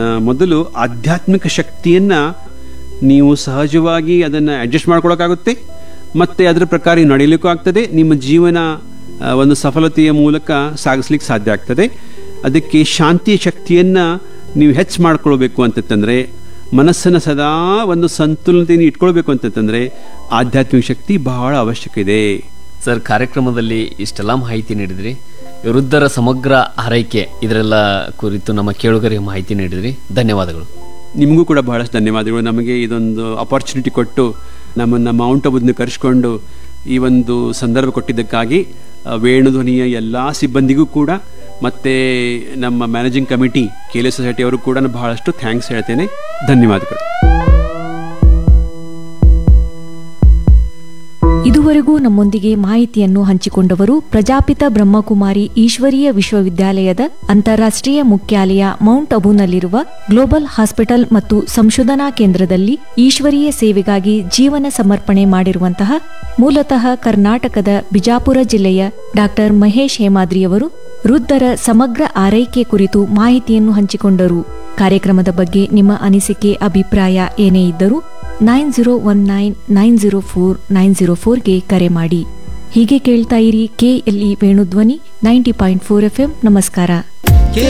ಮೊದಲು ಆಧ್ಯಾತ್ಮಿಕ ಶಕ್ತಿಯನ್ನು ನೀವು ಸಹಜವಾಗಿ ಅದನ್ನು ಅಡ್ಜಸ್ಟ್ ಮಾಡ್ಕೊಳಕ್ಕಾಗುತ್ತೆ ಮತ್ತು ಅದರ ಪ್ರಕಾರ ನೀವು ನಡೀಲಿಕ್ಕೂ ಆಗ್ತದೆ ನಿಮ್ಮ ಜೀವನ ಆ, ಒಂದು ಸಫಲತೆಯ ಮೂಲಕ ಸಾಗಿಸ್ಲಿಕ್ಕೆ ಸಾಧ್ಯ ಆಗ್ತದೆ ಅದಕ್ಕೆ ಶಾಂತಿಯ ಶಕ್ತಿಯನ್ನು ನೀವು ಹೆಚ್ಚು ಮಾಡ್ಕೊಳ್ಬೇಕು ಅಂತಂತಂದರೆ ಮನಸ್ಸನ್ನು ಸದಾ ಒಂದು ಸಂತುಲನತೆಯನ್ನು ಇಟ್ಕೊಳ್ಬೇಕು ಅಂತಂತಂದರೆ ಆಧ್ಯಾತ್ಮಿಕ ಶಕ್ತಿ ಬಹಳ ಅವಶ್ಯಕ ಇದೆ ಸರ್ ಕಾರ್ಯಕ್ರಮದಲ್ಲಿ ಇಷ್ಟೆಲ್ಲ ಮಾಹಿತಿ ನೀಡಿದ್ರಿ ವೃದ್ಧರ ಸಮಗ್ರ ಆರೈಕೆ ಇದರೆಲ್ಲ ಕುರಿತು ನಮ್ಮ ಕೇಳುಗರಿಗೆ ಮಾಹಿತಿ ನೀಡಿದ್ರಿ ಧನ್ಯವಾದಗಳು ನಿಮಗೂ ಕೂಡ ಬಹಳಷ್ಟು ಧನ್ಯವಾದಗಳು ನಮಗೆ ಇದೊಂದು ಅಪಾರ್ಚುನಿಟಿ ಕೊಟ್ಟು ನಮ್ಮನ್ನು ಮೌಂಟ್ ಅಬುದ್ನ ಕರೆಸ್ಕೊಂಡು ಈ ಒಂದು ಸಂದರ್ಭ ಕೊಟ್ಟಿದ್ದಕ್ಕಾಗಿ ಆ, ವೇಣುಧ್ವನಿಯ ಎಲ್ಲ ಸಿಬ್ಬಂದಿಗೂ ಕೂಡ ಮತ್ತು ನಮ್ಮ ಮ್ಯಾನೇಜಿಂಗ್ ಕಮಿಟಿ ಕೇಲೆ ಸೊಸೈಟಿ ಅವರು ಕೂಡ ನಾನು ಬಹಳಷ್ಟು ಥ್ಯಾಂಕ್ಸ್ ಹೇಳ್ತೇನೆ ಧನ್ಯವಾದಗಳು ಇದುವರೆಗೂ ನಮ್ಮೊಂದಿಗೆ ಮಾಹಿತಿಯನ್ನು ಹಂಚಿಕೊಂಡವರು ಪ್ರಜಾಪಿತ ಬ್ರಹ್ಮಕುಮಾರಿ ಈಶ್ವರೀಯ ವಿಶ್ವವಿದ್ಯಾಲಯದ ಅಂತಾರಾಷ್ಟ್ರೀಯ ಮುಖ್ಯಾಲಯ ಮೌಂಟ್ ಅಬುನಲ್ಲಿರುವ ಗ್ಲೋಬಲ್ ಹಾಸ್ಪಿಟಲ್ ಮತ್ತು ಸಂಶೋಧನಾ ಕೇಂದ್ರದಲ್ಲಿ ಈಶ್ವರೀಯ ಸೇವೆಗಾಗಿ ಜೀವನ ಸಮರ್ಪಣೆ ಮಾಡಿರುವಂತಹ ಮೂಲತಃ ಕರ್ನಾಟಕದ ಬಿಜಾಪುರ ಜಿಲ್ಲೆಯ ಡಾಕ್ಟರ್ ಮಹೇಶ್ ಹೇಮಾದ್ರಿಯವರು ವೃದ್ಧರ ಸಮಗ್ರ ಆರೈಕೆ ಕುರಿತು ಮಾಹಿತಿಯನ್ನು ಹಂಚಿಕೊಂಡರು ಕಾರ್ಯಕ್ರಮದ ಬಗ್ಗೆ ನಿಮ್ಮ ಅನಿಸಿಕೆ ಅಭಿಪ್ರಾಯ ಏನೇ ಇದ್ದರೂ nine zero one nine nine zero four nine zero ಫೋರ್ಗೆ ಕರೆ ಮಾಡಿ ಹೀಗೆ ಕೇಳ್ತಾ ಇರಿ KLE Venudhwani ninety point four F M ನಮಸ್ಕಾರ